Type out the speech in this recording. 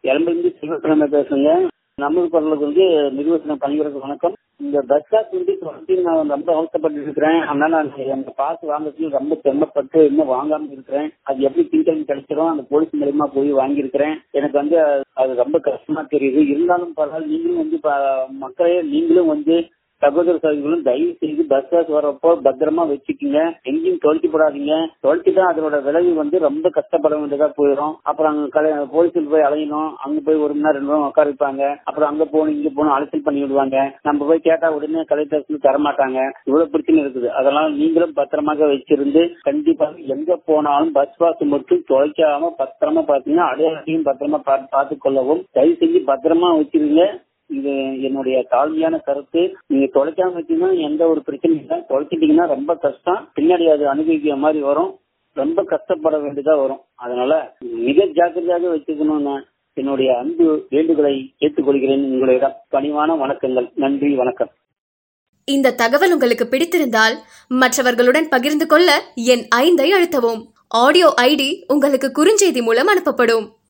எலம்பிலிருந்து சிவகிழமை பேசுங்க நமது குரலுக்கு வந்து நிறுவனம் பணிகளுக்கு வணக்கம் இந்த பஸ் ஸ்டாப் வந்து இப்போ வந்து நான் ரொம்ப அவசரப்பட்டு இருக்கிறேன் அதனால நான் அந்த பாஸ் வாங்குறதுக்கு ரொம்ப பெருமைப்பட்டு இன்னும் வாங்காம இருக்கிறேன் அது எப்படி திங்கக்கிழமை கிடைச்சிடும் அந்த போலீஸ் மூலியமா போய் வாங்கியிருக்கிறேன் எனக்கு வந்து அது ரொம்ப கஷ்டமா தெரியுது இருந்தாலும் பரவாயில்ல நீங்களும் வந்து ப- மக்களே நீங்களும் வந்து சகோதர சகோதரிகளும் தயவு செய்து பஸ் பாஸ் வரப்போ பத்திரமா வச்சுக்கோங்க எங்கேயும் தொலைச்சு போடாதீங்க தொலைச்சுதான் அதோட விளைவு வந்து ரொம்ப கஷ்டப்பட வேண்டியதா போயிடும் அப்புறம் அங்க கலை போலீஸில் போய் அலையணும் அங்க போய் ஒரு மணி நேரம் ரெண்டு மணி நேரம் உட்கார வைப்பாங்க அப்புறம் அங்க போகணும் இங்க போகணும் அலசல் பண்ணி விடுவாங்க நம்ம போய் கேட்டா உடனே கலெக்டர்ஸ் தரமாட்டாங்க இவ்வளவு பிரச்சனை இருக்குது அதெல்லாம் நீங்களும் பத்திரமாக வச்சிருந்து கண்டிப்பாக எங்க போனாலும் பஸ் பாஸ் மட்டும் தொலைக்காம பத்திரமா பாத்தீங்கன்னா அடையாளத்தையும் பத்திரமா பா- பார்த்துக் கொள்ளவும் தயவு செஞ்சு பத்திரமா வச்சிருங்க இது என்னுடைய தாழ்மையான கருத்து நீங்க தொலைக்காம வச்சீங்கன்னா எந்த ஒரு பிரச்சனையும் இல்லை தொலைச்சிட்டீங்கன்னா ரொம்ப கஷ்டம் பின்னாடி அது அனுபவிக்கிற மாதிரி வரும் ரொம்ப கஷ்டப்பட வேண்டியதா வரும் அதனால மிக ஜாக்கிரதையாக வச்சுக்கணும்னு என்னுடைய அன்பு வேண்டுதலை ஏற்றுக்கொள்கிறேன் உங்களிடம் பணிவான வணக்கங்கள் நன்றி வணக்கம் இந்த தகவல் உங்களுக்கு பிடித்திருந்தால் மற்றவர்களுடன் பகிர்ந்து கொள்ள என் ஐந்தை அழுத்தவும் ஆடியோ ஐடி உங்களுக்கு குறுஞ்செய்தி மூலம் அனுப்பப்படும்